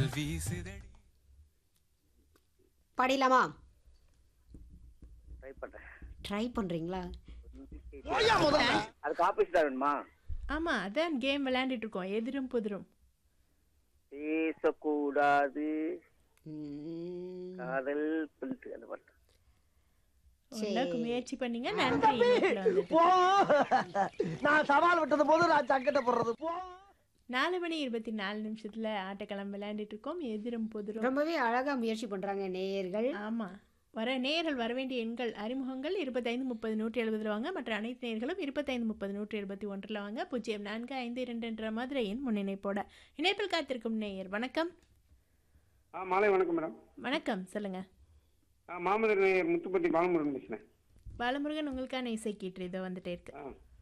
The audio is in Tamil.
தென்றல் வீசுதடி பாடிடலாமா ட்ரை பண்றேன் ட்ரை பண்றீங்களா அதுக்கு ஆப்போசிட்டா வேணுமா ஆமா அதான் கேம் விளையாண்டுட்டு இருக்கோம் எதிரும் புதிரும் பேசக்கூடாது ம், காதல் பில்ட்டு அந்த பாட்டு உனக்கு முயற்சி பண்ணீங்க நன்றி இணைப்புல வந்ததுக்கு. போ நான் சவால் விட்டது போது நான் சக்கட்ட போடுறது போ நாலு மணி இருபத்தி நாலு நிமிஷத்துல ஆட்டக்களம் விளையாண்டுட்டு இருக்கோம் எதிரும் புதிரும் ரொம்பவே அழகா முயற்சி பண்றாங்க நேயர்கள் ஆமா வர நேயர்கள் வர வேண்டிய எண்கள் அறிமுகங்கள் இருபத்தைந்து முப்பது நூற்றி எழுபதுல வாங்க மற்ற அனைத்து நேயர்களும் இருபத்தைந்து முப்பது நூற்றி எழுபத்தி ஒன்றில் வாங்க பூஜ்ஜியம் நான்கு ஐந்து இரண்டு என்ற மதுரை எண் முன்னிணைப்போட இணைப்பில் காத்திருக்கும் நேயர் வணக்கம் ஆ மாலை வணக்கம் மேடம் வணக்கம் சொல்லுங்க ஆ மாமல்லர் முத்துப்பட்டி பாலமுருகன் பேசுகிறேன் பாலமுருகன் உங்களுக்கான இசை கீற்று இதோ வந்துட்டே இருக்கு ஆ